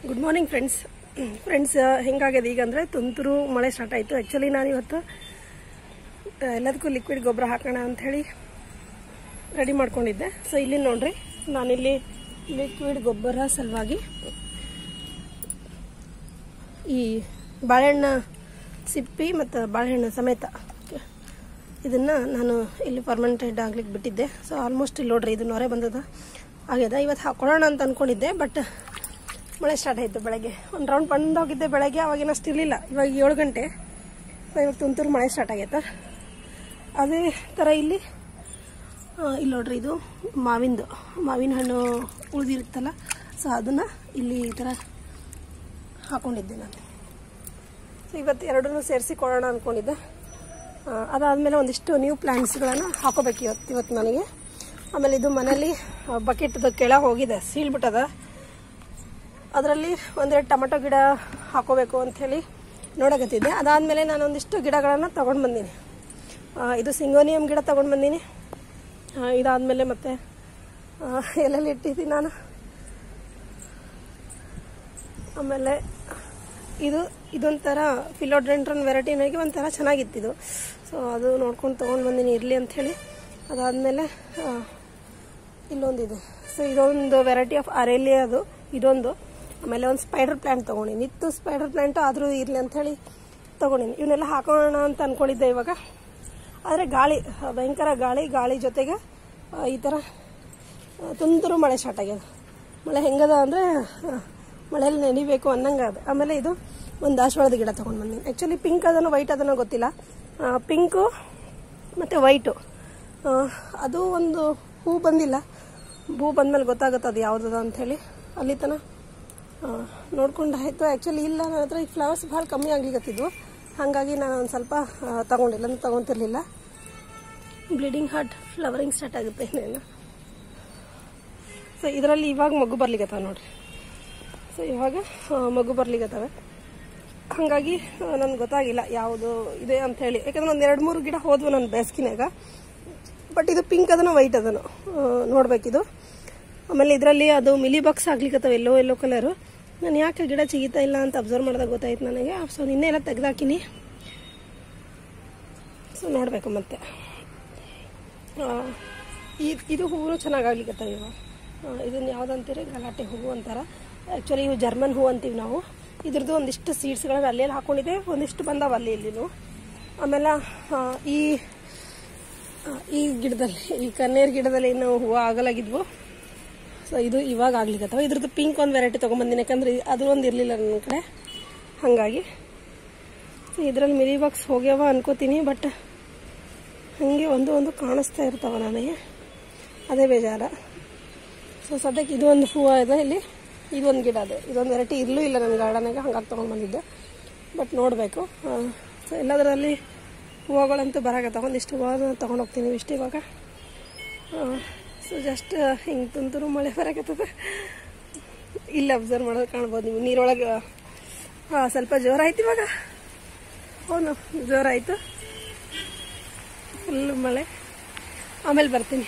good morning friends friends ಹೆಂಗಾಗಿದೆ ಈಗ ಅಂದರೆ ತುಂತುರು ಮಳೆ ಸ್ಟಾರ್ಟ್ ಆಯಿತು ಆ್ಯಕ್ಚುಲಿ ನಾನು ಇವತ್ತು ಆ, ಎಲ್ಲದಕ್ಕೂ ಲಿಕ್ವಿಡ್ ಗೊಬ್ಬರ ಹಾಕೋಣ ಅಂಥೇಳಿ ರೆಡಿ ಮಾಡ್ಕೊಂಡಿದ್ದೆ ಸೊ ಇಲ್ಲಿ ನೋಡ್ರಿ ನಾನಿಲ್ಲಿ ಲಿಕ್ವಿಡ್ ಗೊಬ್ಬರ ಸಲುವಾಗಿ ಈ ಬಾಳೆಹಣ್ಣು ಸಿಪ್ಪಿ ಮತ್ತು ಬಾಳೆಹಣ್ಣು ಸಮೇತ ಇದನ್ನು ನಾನು ಇಲ್ಲಿ ಪರ್ಮನೆಂಟೆಡ್ ಆಗ್ಲಿಕ್ಕೆ ಬಿಟ್ಟಿದ್ದೆ ಸೊ ಆಲ್ಮೋಸ್ಟ್ ಇಲ್ಲಿ ನೋಡ್ರಿ ಇದು ನೊರೆ ಬಂದದ ಆಗ್ಯದ ಇವತ್ತು ಹಾಕೊಳ್ಳೋಣ ಅಂತ ಅಂದ್ಕೊಂಡಿದ್ದೆ ಬಟ್ ಮಳೆ ಸ್ಟಾರ್ಟ್ ಆಯಿತು ಬೆಳಗ್ಗೆ ಒಂದು ರೌಂಡ್ ಬಂದು ಹೋಗಿದ್ದೆ ಬೆಳಗ್ಗೆ ಅವಾಗಿನ ಅಷ್ಟು ಇರಲಿಲ್ಲ ಇವಾಗ ಏಳು ಗಂಟೆ ಸೊ ಇವಾಗ ತುಂತುರು ಮಳೆ ಸ್ಟಾರ್ಟ್ ಆಗೈತೆ ಅದೇ ಥರ ಇಲ್ಲಿ ಆ, ಇಲ್ಲಿ ನೋಡ್ರಿ ಇದು ಮಾವಿಂದು ಮಾವಿನ ಹಣ್ಣು ಉಳಿದಿರುತ್ತಲ್ಲ ಸೊ ಅದನ್ನು ಇಲ್ಲಿ ಈ ಥರ ಹಾಕೊಂಡಿದ್ದೆ ನಾನು ಸೊ ಇವತ್ತು ಎರಡನ್ನೂ ಸೇರಿಸಿ ಕೊಡೋಣ ಅಂದ್ಕೊಂಡಿದ್ದೆ ಆ, ಅದಾದಮೇಲೆ ಒಂದಿಷ್ಟು ನ್ಯೂ ಪ್ಲ್ಯಾಂಟ್ಸ್ಗಳನ್ನು ಹಾಕೋಬೇಕು ಇವತ್ತು ಇವತ್ತು ನನಗೆ ಆಮೇಲೆ ಇದು ಮನೇಲಿ ಬಕೆಟ್ದು ಕೆಳಗೆ ಹೋಗಿದೆ ಸೀಳ್ಬಿಟ್ಟದ ಅದರಲ್ಲಿ ಒಂದೆರಡು ಟೊಮೆಟೊ ಗಿಡ ಹಾಕೋಬೇಕು ಅಂಥೇಳಿ ನೋಡಕತ್ತಿದ್ದೆ ಅದಾದಮೇಲೆ ನಾನು ಒಂದಿಷ್ಟು ಗಿಡಗಳನ್ನು ತೊಗೊಂಡು ಬಂದೀನಿ ಆ, ಇದು ಸಿಂಗೋನಿಯಂ ಗಿಡ ತೊಗೊಂಡು ಬಂದೀನಿ ಆ, ಇದಾದಮೇಲೆ ಮತ್ತೆ ಆ, ಎಲ್ಲೆಲ್ಲಿ ಇಟ್ಟಿದ್ದೀನಿ ನಾನು ಆಮೇಲೆ ಇದು ಇದೊಂಥರ ಫಿಲೋಡ್ರೆಂಟ್ರನ್ ವೆರೈಟಿನಾಗೆ ಒಂಥರ ಚೆನ್ನಾಗಿತ್ತಿದು ಸೊ ಅದು ನೋಡ್ಕೊಂಡು ತೊಗೊಂಡು ಬಂದೀನಿ ಇರಲಿ ಅಂಥೇಳಿ ಅದಾದಮೇಲೆ ಇಲ್ಲೊಂದಿದೆ ಸೊ ಇದೊಂದು ವೆರೈಟಿ ಆಫ್ ಅರೇಲಿ ಅದು ಇದೊಂದು ಆಮೇಲೆ ಒಂದು ಸ್ಪೈಡರ್ ಪ್ಲ್ಯಾಂಟ್ ತೊಗೊಂಡಿನಿ ಇತ್ತು ಸ್ಪೈಡರ್ ಪ್ಲ್ಯಾಂಟು ಆದರೂ ಇರಲಿ ಅಂಥೇಳಿ ತೊಗೊಂಡಿನಿ ಇವನ್ನೆಲ್ಲ ಹಾಕೋಣ ಅಂತ ಅಂದ್ಕೊಂಡಿದ್ದೆ ಇವಾಗ ಆದರೆ ಗಾಳಿ ಆ, ಭಯಂಕರ ಗಾಳಿ ಗಾಳಿ ಜೊತೆಗೆ ಆ, ಈ ಥರ ಆ, ತುಂತುರು ಮಳೆ ಸ್ಟಾರ್ಟ್ ಆಗ್ಯದ ಮಳೆ ಹೆಂಗದ ಅಂದರೆ ಮಳೆಯಲ್ಲಿ ನೆನಿಬೇಕು ಅನ್ನಂಗೆ ಅದ ಆಮೇಲೆ ಇದು ಒಂದು ದಾಸವಾಳದ ಗಿಡ ತೊಗೊಂಡು ಬಂದೀನಿ ಆ್ಯಕ್ಚುಲಿ ಪಿಂಕ್ ಅದನ್ನು ವೈಟ್ ಅದನ್ನು ಗೊತ್ತಿಲ್ಲ ಪಿಂಕು ಮತ್ತು ವೈಟು ಅದು ಒಂದು ಹೂ ಬಂದಿಲ್ಲ ಹೂ ಬಂದಮೇಲೆ ಗೊತ್ತಾಗುತ್ತೆ ಅದು ಯಾವುದದ ಅಂಥೇಳಿ ಅಲ್ಲಿ ತನ ನೋಡ್ಕೊಂಡು ಆಯಿತು ಆ್ಯಕ್ಚುಲಿ ಇಲ್ಲ ನನ್ನ ಹತ್ರ ಈ ಫ್ಲವರ್ಸ್ ಭಾಳ ಕಮ್ಮಿ ಆಗ್ಲಿಕತ್ತಿದ್ವು ಹಾಗಾಗಿ ನಾನು ಒಂದು ಸ್ವಲ್ಪ ಆ, ತಗೊಂಡಿಲ್ಲ ನಾನು ತಗೊತಿರ್ಲಿಲ್ಲ ಬ್ಲೀಡಿಂಗ್ ಹಾರ್ಟ್ ಫ್ಲವರಿಂಗ್ ಸ್ಟಾರ್ಟ್ ಆಗುತ್ತೆ ಇನ್ನೇನು ಸೊ ಇದರಲ್ಲಿ ಇವಾಗ ಮಗು ಬರ್ಲಿಕತ್ತಾವ ನೋಡ್ರಿ ಸೊ ಇವಾಗ ಆ, ಮಗು ಬರ್ಲಿಕತ್ತವೆ ಹಾಗಾಗಿ ನನಗೆ ಗೊತ್ತಾಗಿಲ್ಲ ಯಾವುದು ಇದೆ ಅಂತ ಹೇಳಿ ಯಾಕಂದ್ರೆ ಒಂದು ಎರಡು ಮೂರು ಗಿಡ ಹೋದ್ವು ನನ್ನ ಬೇಸಿಗೆನಾಗ ಬಟ್ ಇದು ಪಿಂಕ್ ಅದನ್ನು ವೈಟ್ ಅದನ್ನು ನೋಡ್ಬೇಕಿದು ಆಮೇಲೆ ಇದರಲ್ಲಿ ಅದು ಮಿಲಿ ಬಾಕ್ಸ್ ಆಗ್ಲಿಕ್ಕತ್ತವ ಎಲ್ಲೋ ಎಲ್ಲೋ ಕಲರು ನಾನು ಯಾಕೆ ಗಿಡ ಚಿಗಿತಾ ಇಲ್ಲ ಅಂತ ಅಬ್ಸರ್ವ್ ಮಾಡಿದಾಗ ಗೊತ್ತಾಯ್ತು ನನಗೆ ಸೊ ನಿನ್ನೆ ಎಲ್ಲ ತೆಗ್ದಾಕಿನಿ ಸೊ ನೋಡಬೇಕು ಮತ್ತೆ ಆ, ಈ- ಇದು ಹೂವು ಚೆನ್ನಾಗಿ ಆಗ್ಲಿಕ್ಕತ್ತವ ಇವಾಗ ಆ, ಇದನ್ನ ಯಾವ್ದಂತೀರಿ ಗಲಾಟೆ ಹೂವು ಅಂತಾರ ಆ್ಯಕ್ಚುಲಿ ಇವು ಜರ್ಮನ್ ಹೂವು ಅಂತೀವಿ ನಾವು ಇದ್ರದ್ದು ಒಂದಿಷ್ಟು ಸೀಡ್ಸ್ಗಳನ್ನ ಅಲ್ಲಿ ಅಲ್ಲಿ ಹಾಕೊಂಡಿದೆ ಒಂದಿಷ್ಟು ಬಂದಾವ ಅಲ್ಲಿ ಇಲ್ಲಿನೂ ಆಮೇಲೆ ಆ, ಈ ಆ, ಈ ಗಿಡದಲ್ಲಿ ಈ ಕನ್ನೇರ್ ಗಿಡದಲ್ಲಿ ಏನು ಹೂವು ಆಗಲಾಗಿದ್ವು ಸೊ ಇದು ಇವಾಗ ಆಗ್ಲಿಕ್ಕತ್ತವ ಇದ್ರದ್ದು ಪಿಂಕ್ ಒಂದು ವೆರೈಟಿ ತೊಗೊಂಬಂದಿನಿ ಯಾಕಂದ್ರೆ ಅದು ಒಂದು ಇರಲಿಲ್ಲ ನನ್ನ ಕಡೆ ಹಾಗಾಗಿ ಇದರಲ್ಲಿ ಮಿಲಿ ಬಾಕ್ಸ್ ಹೋಗ್ಯಾವ ಅನ್ಕೋತೀನಿ ಬಟ್ ಹಾಗೆ ಒಂದು ಒಂದು ಕಾಣಿಸ್ತಾ ಇರ್ತಾವ ನನಗೆ ಅದೇ ಬೇಜಾರ ಸೊ ಸದ್ಯಕ್ಕೆ ಇದು ಒಂದು ಹೂವು ಇದೆ ಇಲ್ಲಿ ಇದೊಂದು ಗಿಡ ಇದೆ ಇದೊಂದು ವೆರೈಟಿ ಇರಲೂ ಇಲ್ಲ ನನ್ನ ಗಾರ್ಡನಾಗ ಹಂಗಾಗಿ ತೊಗೊಂಡು ಬಂದಿದ್ದೆ ಬಟ್ ನೋಡಬೇಕು ಸೊ ಎಲ್ಲದರಲ್ಲಿ ಹೂವುಗಳಂತೂ ಬರಾಕತ್ತಾವ ಒಂದಿಷ್ಟು ಹೂವು ತೊಗೊಂಡು ಹೋಗ್ತೀನಿ ಇಷ್ಟು ಇವಾಗ ಸೊ ಜಸ್ಟ್ ಹಿಂಗೆ ತುಂತುರು ಮಳೆ ಬರಾಕತ್ತದ ಇಲ್ಲಿ ಅಬ್ಸರ್ವ್ ಮಾಡೋದು ಕಾಣ್ಬೋದು ನೀವು ನೀರೊಳಗೆ ಹಾಂ ಸ್ವಲ್ಪ ಜೋರಾಯ್ತು ಇವಾಗ ಹೌದು ಜೋರಾಯಿತು ಫುಲ್ ಮಳೆ ಆಮೇಲೆ ಬರ್ತೀನಿ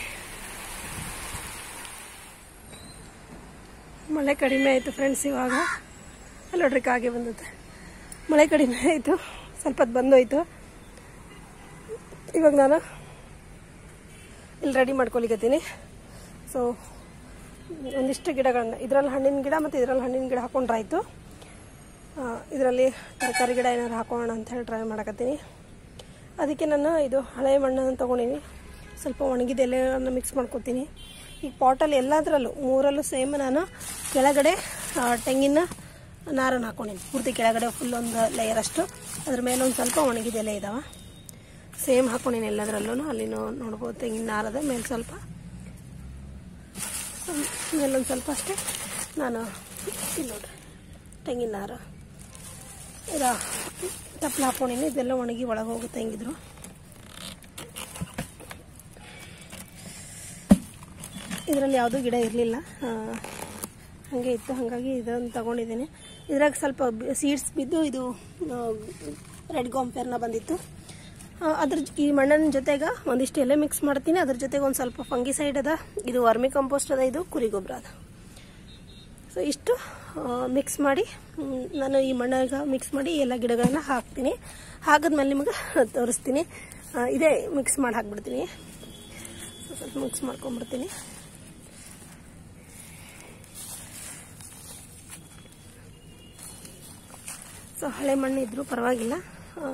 ಮಳೆ ಕಡಿಮೆ ಆಯಿತು ಫ್ರೆಂಡ್ಸ್ ಇವಾಗ ಅಲ್ಲಿ ನೋಡ್ರಿ ಕಾಗೆ ಬಂದದ್ದು ಮಳೆ ಕಡಿಮೆ ಆಯಿತು ಸ್ವಲ್ಪ ಹೊತ್ತು ಬಂದೋಯ್ತು ಇವಾಗ ನಾನು ಇಲ್ಲಿ ರೆಡಿ ಮಾಡ್ಕೊಲಿಕತ್ತೀನಿ ಸೊ ಒಂದಿಷ್ಟು ಗಿಡಗಳನ್ನ ಇದರಲ್ಲಿ ಹಣ್ಣಿನ ಗಿಡ ಮತ್ತು ಇದರಲ್ಲಿ ಹಣ್ಣಿನ ಗಿಡ ಹಾಕೊಂಡ್ರಾಯ್ತು ಇದರಲ್ಲಿ ತರಕಾರಿ ಗಿಡ ಏನಾರು ಹಾಕೋಣ ಅಂತ ಹೇಳಿ ಟ್ರೈ ಮಾಡಕತ್ತೀನಿ ಅದಕ್ಕೆ ನಾನು ಇದು ಹಳೆ ಮಣ್ಣನ್ನು ತೊಗೊಂಡಿನಿ ಸ್ವಲ್ಪ ಒಣಗಿದ ಎಲೆಗಳನ್ನು ಮಿಕ್ಸ್ ಮಾಡ್ಕೊತೀನಿ ಈ ಪಾಟಲ್ಲಿ ಎಲ್ಲದರಲ್ಲೂ ಮೂರಲ್ಲೂ ಸೇಮ್ ನಾನು ಕೆಳಗಡೆ ಆ, ತೆಂಗಿನ ನಾರನ್ನು ಹಾಕೊಂಡಿನಿ ಪೂರ್ತಿ ಕೆಳಗಡೆ ಫುಲ್ ಒಂದು ಲೇಯರ್ ಅಷ್ಟು ಅದ್ರ ಮೇಲೆ ಒಂದು ಸ್ವಲ್ಪ ಒಣಗಿದ ಎಲೆ ಇದಾವೆ ಸೇಮ್ ಹಾಕೊಂಡಿನಿ ಎಲ್ಲದರಲ್ಲೂ ಅಲ್ಲಿ ನೋ- ನೋಡ್ಬೋದು ತೆಂಗಿನ ನಾರದ ಮೇಲೆ ಸ್ವಲ್ಪ ಮೇಲೊಂದು ಸ್ವಲ್ಪ ಅಷ್ಟೇ ನಾನು ಇಲ್ಲಿ ನೋಡ್ರಿ ತೆಂಗಿನ ನಾರು ಇದ ತಪ್ಪಲು ಹಾಕೊಂಡಿನಿ ಇದೆಲ್ಲ ಒಣಗಿ ಒಳಗೆ ಹೋಗುತ್ತೆ ಹೆಂಗಿದ್ರು ಇದರಲ್ಲಿ ಯಾವುದೂ ಗಿಡ ಇರಲಿಲ್ಲ ಹಾಗೆ ಇತ್ತು ಹಾಗಾಗಿ ಇದನ್ನು ತಗೊಂಡಿದ್ದೀನಿ ಇದ್ರಾಗ ಸ್ವಲ್ಪ ಸೀಡ್ಸ್ ಬಿದ್ದು ಇದು ರೆಡ್ ಗಾಂಪೇರ್ನ ಬಂದಿತ್ತು ಆ, ಅದ್ರ ಜ- ಈ ಮಣ್ಣಿನ ಜೊತೆಗೆ ಒಂದಿಷ್ಟು ಎಲೆ ಮಿಕ್ಸ್ ಮಾಡ್ತೀನಿ ಅದ್ರ ಜೊತೆಗೆ ಒಂದು ಸ್ವಲ್ಪ ಫಂಗಿಸೈಡ್ ಅದ ಇದು ವರ್ಮಿ ಕಂಪೋಸ್ಟ್ ಅದ ಇದು ಕುರಿ ಗೊಬ್ಬರ ಅದ ಸೊ ಇಷ್ಟು ಮಿಕ್ಸ್ ಮಾಡಿ ಮ್, ನಾನು ಈ ಮಣ್ಣಾಗ ಮಿಕ್ಸ್ ಮಾಡಿ ಎಲ್ಲ ಗಿಡಗಳನ್ನ ಹಾಕ್ತೀನಿ ಹಾಕಿದ್ಮೇಲೆ ನಿಮಗೆ ತೋರಿಸ್ತೀನಿ ಆ, ಇದೇ ಮಿಕ್ಸ್ ಮಾಡಿ ಹಾಕ್ಬಿಡ್ತೀನಿ ಸೊ ಸ್ವಲ್ಪ ಮಿಕ್ಸ್ ಮಾಡ್ಕೊಂಡ್ಬಿಡ್ತೀನಿ ಸೊ ಹಳೆ ಮಣ್ಣು ಇದ್ರೂ ಪರವಾಗಿಲ್ಲ ಆ,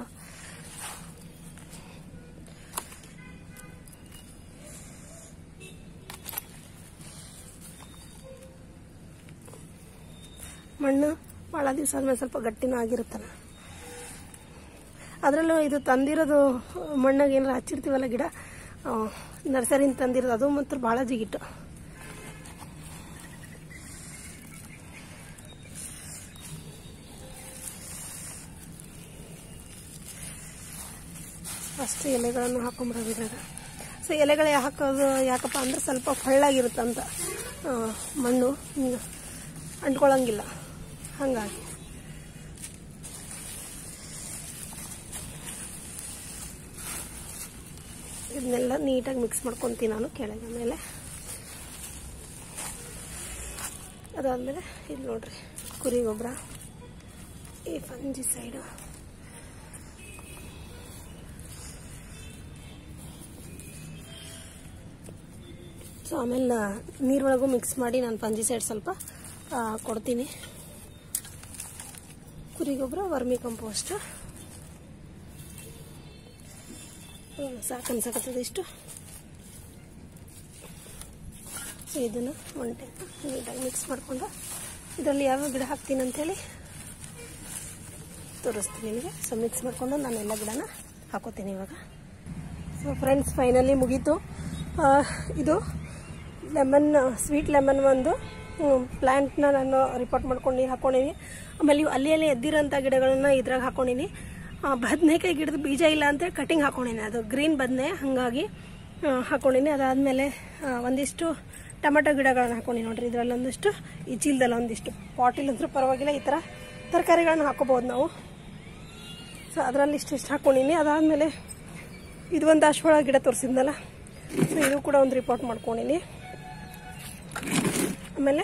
ಮಣ್ಣು ಭಾಳ ದಿವಸ ಆದ್ಮೇಲೆ ಸ್ವಲ್ಪ ಗಟ್ಟಿನೂ ಆಗಿರುತ್ತಲ್ಲ ಅದರಲ್ಲೂ ಇದು ತಂದಿರೋದು ಮಣ್ಣಾಗ ಏನಾರ ಹಚ್ಚಿರ್ತೀವಲ್ಲ ಗಿಡ ನರ್ಸರಿಯಿಂದ ತಂದಿರೋದು ಅದು ಮಾತ್ರ ಭಾಳ ಜಿಗಿಟ್ಟು ಅಷ್ಟು ಎಲೆಗಳನ್ನು ಹಾಕೊಂಡ್ಬಿಡೋದು ಇದ್ರಾಗ ಸೊ ಎಲೆಗಳು ಹಾಕೋದು ಯಾಕಪ್ಪ ಅಂದ್ರೆ ಸ್ವಲ್ಪ ಫಳ್ಳಾಗಿರುತ್ತಂತ ಆ, ಮಣ್ಣು ಹಿಂಗೆ ಅಂಟ್ಕೊಳ್ಳಂಗಿಲ್ಲ ಹಾಗಾಗಿ ಇದನ್ನೆಲ್ಲ ನೀಟಾಗಿ ಮಿಕ್ಸ್ ಮಾಡ್ಕೊತೀನಿ ನಾನು ಕೆಳಗೆ ಮೇಲೆ ಅದಾದಮೇಲೆ ಇದು ನೋಡ್ರಿ ಕುರಿ ಗೊಬ್ಬರ ಈ ಫಂಜಿ ಸೈಡು ಸೊ ಆಮೇಲೆ ನೀರೊಳಗೂ ಮಿಕ್ಸ್ ಮಾಡಿ ನಾನು ಪಂಜಿ ಸೈಡ್ ಸ್ವಲ್ಪ ಆ, ಕೊಡ್ತೀನಿ ಕುರಿ ಗೊಬ್ಬರ ವರ್ಮಿ ಕಂಪೋಸ್ಟ್ ಸಾಕು ಅನ್ಸಕತ್ತದ ಇಷ್ಟು ಸೊ ಇದನ್ನು ಒನ್ ಟೈಮ್ ನೀಟಾಗಿ ಮಿಕ್ಸ್ ಮಾಡಿಕೊಂಡು ಇದರಲ್ಲಿ ಯಾವ ಗಿಡ ಹಾಕ್ತೀನಿ ಅಂತೇಳಿ ತೋರಿಸ್ತೀನಿ ನಿಮಗೆ ಸೊ ಮಿಕ್ಸ್ ಮಾಡಿಕೊಂಡು ನಾನು ಎಲ್ಲ ಗಿಡನ ಹಾಕೋತೀನಿ ಇವಾಗ ಸೊ ಫ್ರೆಂಡ್ಸ್ ಫೈನಲಿ ಮುಗೀತು ಆ, ಇದು ಲೆಮನ್ ಸ್ವೀಟ್ ಲೆಮನ್ ಒಂದು ಪ್ಲ್ಯಾಂಟ್ನ ನಾನು ರಿಪೋರ್ಟ್ ಮಾಡ್ಕೊಂಡು ನೀರು ಹಾಕ್ಕೊಂಡಿನಿ ಆಮೇಲೆ ಇವು ಅಲ್ಲಿ ಅಲ್ಲಿ ಎದ್ದಿರೋಂಥ ಗಿಡಗಳನ್ನ ಇದ್ರಾಗ ಹಾಕ್ಕೊಂಡಿನಿ ಆ, ಬದನೆಕಾಯಿ ಗಿಡದ ಬೀಜ ಇಲ್ಲ ಅಂತೇಳಿ ಕಟಿಂಗ್ ಹಾಕ್ಕೊಂಡಿನಿ ಅದು ಗ್ರೀನ್ ಬದನೆ ಹಾಗಾಗಿ ಆ, ಹಾಕ್ಕೊಂಡಿನಿ ಅದಾದಮೇಲೆ ಒಂದಿಷ್ಟು ಟೊಮೆಟೊ ಗಿಡಗಳನ್ನ ಹಾಕ್ಕೊಂಡಿನಿ ನೋಡ್ರಿ ಇದರಲ್ಲಿ ಒಂದಿಷ್ಟು ಈ ಚೀಲದಲ್ಲಿ ಒಂದಿಷ್ಟು ಪಾಟಿಲ್ ಅಂದ್ರೂ ಪರವಾಗಿಲ್ಲ ಈ ಥರ ತರಕಾರಿಗಳನ್ನ ಹಾಕೋಬೋದು ನಾವು ಸೊ ಅದರಲ್ಲಿ ಇಷ್ಟು ಇಷ್ಟು ಹಾಕ್ಕೊಂಡಿನಿ ಅದಾದಮೇಲೆ ಇದು ಒಂದು ದಾಸವಾಳ ಗಿಡ ತೋರಿಸಿದ್ನಲ್ಲ ಸೊ ಇದು ಕೂಡ ಒಂದು ರಿಪೋರ್ಟ್ ಮಾಡ್ಕೊಂಡಿನಿ ಆಮೇಲೆ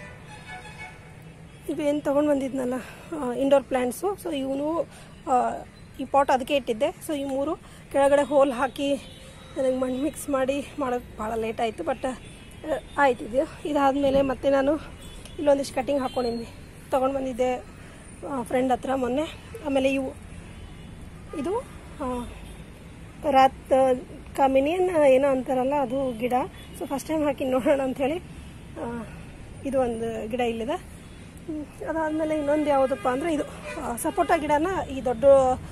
ಇದು ಏನು ತೊಗೊಂಡು ಬಂದಿದ್ನಲ್ಲ ಇಂಡೋರ್ ಪ್ಲ್ಯಾಂಟ್ಸು ಸೊ ಇವನು ಈ ಪಾಟ್ ಅದಕ್ಕೆ ಇಟ್ಟಿದ್ದೆ ಸೊ ಈ ಮೂರು ಕೆಳಗಡೆ ಹೋಲ್ ಹಾಕಿ ನನಗೆ ಮಣ್ಣು ಮಿಕ್ಸ್ ಮಾಡಿ ಮಾಡೋಕ್ಕೆ ಭಾಳ ಲೇಟ್ ಆಯಿತು ಬಟ್ ಆಯ್ತು ಇದು ಇದಾದಮೇಲೆ ಮತ್ತೆ ನಾನು ಇಲ್ಲೊಂದಿಷ್ಟು ಕಟಿಂಗ್ ಹಾಕ್ಕೊಂಡಿನಿ ತೊಗೊಂಡು ಬಂದಿದ್ದೆ ಫ್ರೆಂಡ್ ಹತ್ರ ಮೊನ್ನೆ ಆಮೇಲೆ ಇವು ಇದು ಆ, ರಾತ್ ಕಾಮಿನಿಯನ್ ಏನೋ ಅಂತಾರಲ್ಲ ಅದು ಗಿಡ ಸೊ ಫಸ್ಟ್ ಟೈಮ್ ಹಾಕಿ ನೋಡೋಣ ಅಂಥೇಳಿ ಆ, ಇದು ಒಂದು ಗಿಡ ಇಲ್ಲಿದೆ ಹ್ಮ್, ಅದಾದಮೇಲೆ ಇನ್ನೊಂದು ಯಾವುದಪ್ಪ ಅಂದರೆ ಇದು ಆ, ಸಪೋಟ ಗಿಡನ ಈ ದೊಡ್ಡ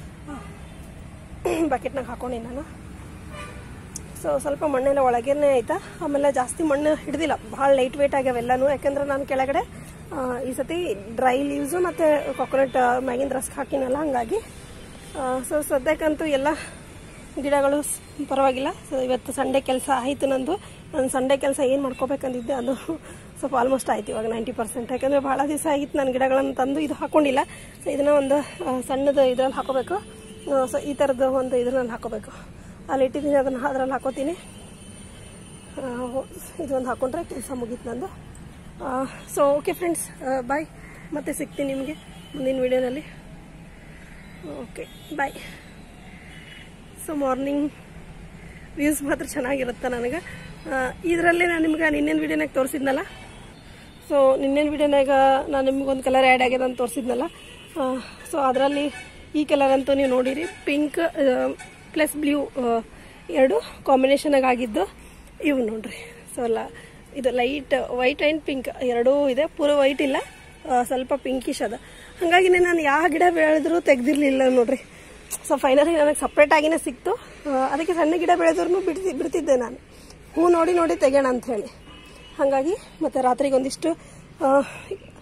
ಬಕೆಟ್ನಾಗ ಹಾಕೊಂಡಿ ನಾನು ಸೊ ಸ್ವಲ್ಪ ಮಣ್ಣೆಲ್ಲ ಒಳಗೇನೆ ಆಯ್ತಾ ಆಮೇಲೆ ಜಾಸ್ತಿ ಮಣ್ಣು ಹಿಡ್ದಿಲ್ಲ ಭಾಳ ಲೈಟ್ ವೇಟ್ ಆಗ್ಯಾವೆಲ್ಲನೂ ಯಾಕಂದ್ರೆ ನಾನು ಕೆಳಗಡೆ ಆ, ಈ ಸತಿ ಡ್ರೈ ಲೀವ್ಸು ಮತ್ತು ಕೊಕೊನಟ್ ಮ್ಯಾಗಿನ ರಸ್ಕ್ ಹಾಕಿನಲ್ಲ ಹಂಗಾಗಿ ಸೊ ಸದ್ಯಕ್ಕಂತೂ ಎಲ್ಲ ಗಿಡಗಳು ಸ್- ಪರವಾಗಿಲ್ಲ ಸೊ ಇವತ್ತು ಸಂಡೇ ಕೆಲಸ ಆಯಿತು ನಂದು ನಾನು ಸಂಡೇ ಕೆಲಸ ಏನು ಮಾಡ್ಕೋಬೇಕಂದಿದ್ದೆ ಅದು ಸ್ವಲ್ಪ ಆಲ್ಮೋಸ್ಟ್ ಆಯ್ತು ಇವಾಗ ನೈಂಟಿ ಪರ್ಸೆಂಟ್ ಯಾಕಂದರೆ ಭಾಳ ದಿವಸ ಆಗಿತ್ತು ನಾನು ಗಿಡಗಳನ್ನು ತಂದು ಇದು ಹಾಕೊಂಡಿಲ್ಲ ಸೊ ಇದನ್ನ ಒಂದು ಆ, ಸಣ್ಣದು ಇದ್ರಲ್ಲಿ ಹಾಕೋಬೇಕು ಸೊ ಈ ಥರದ್ದು ಒಂದು ಇದ್ರಲ್ಲಿ ಹಾಕೋಬೇಕು ಅಲ್ಲಿ ಇಟ್ಟಿದ್ದೀನಿ ಅದನ್ನು ಅದ್ರಲ್ಲಿ ಹಾಕೋತೀನಿ ಆ, ಹೋ- ಇದೊಂದು ಹಾಕೊಂಡ್ರೆ ಕೆಲಸ ಮುಗೀತು ನಂದು ಸೊ ಓಕೆ ಫ್ರೆಂಡ್ಸ್ ಬಾಯ್ ಮತ್ತೆ ಸಿಗ್ತೀನಿ ನಿಮಗೆ ಮುಂದಿನ ವಿಡಿಯೋನಲ್ಲಿ okay bye so morning views ಮಾತ್ರ ಚೆನ್ನಾಗಿರುತ್ತೆ ನನಗೆ ಇದರಲ್ಲೇ ನಾನು ನಿಮ್ಗೆ ನಿನ್ನೇನು ವಿಡಿಯೋನಾಗ ತೋರಿಸಿದ್ನಲ್ಲ ಸೊ ನಿನ್ನೇನು ವಿಡಿಯೋನಾಗ ನಾನು ನಿಮ್ಗೊಂದು ಕಲರ್ ಆ್ಯಡ್ ಆಗ್ಯದ ಅಂತ ತೋರಿಸಿದ್ನಲ್ಲ ಸೊ ಅದರಲ್ಲಿ ಈ ಕಲರ್ ಅಂತೂ ನೀವು ನೋಡಿರಿ ಪಿಂಕ್ ಪ್ಲಸ್ ಬ್ಲೂ ಎರಡು ಕಾಂಬಿನೇಷನಾಗ ಆಗಿದ್ದು ಇವು ನೋಡ್ರಿ ಸೊ ಅಲ್ಲ ಇದು ಲೈಟ್ ವೈಟ್ ಆ್ಯಂಡ್ ಪಿಂಕ್ ಎರಡೂ ಇದೆ ಪೂರ ವೈಟ್ ಇಲ್ಲ ಆ, ಸ್ವಲ್ಪ ಪಿಂಕಿಶ್ ಅದ ಹಾಗಾಗಿನೇ ನಾನು ಯಾವ ಗಿಡ ಬೆಳೆದ್ರೂ ತೆಗ್ದಿರ್ಲಿಲ್ಲ ನೋಡ್ರಿ ಸೊ ಫೈನಲಿ ನನಗೆ ಸಪ್ರೇಟ್ ಆಗಿನೇ ಸಿಕ್ತು ಆ, ಅದಕ್ಕೆ ಸಣ್ಣ ಗಿಡ ಬೆಳೆದ್ರೂ ಬಿಡ್ತಿ ಬಿಡ್ತಿದ್ದೆ ನಾನು ಹೂ ನೋಡಿ ನೋಡಿ ತೆಗೋಣ ಅಂತ ಹೇಳಿ ಹಾಗಾಗಿ ಮತ್ತು ರಾತ್ರಿಗೆ ಒಂದಿಷ್ಟು ಆ,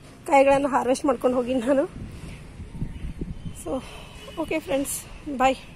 ಕಾಯಿಗಳನ್ನು ಹಾರ್ವೆಸ್ಟ್ ಮಾಡ್ಕೊಂಡು ಹೋಗಿ ನಾನು ಸೊ ಓಕೆ ಫ್ರೆಂಡ್ಸ್ ಬಾಯ್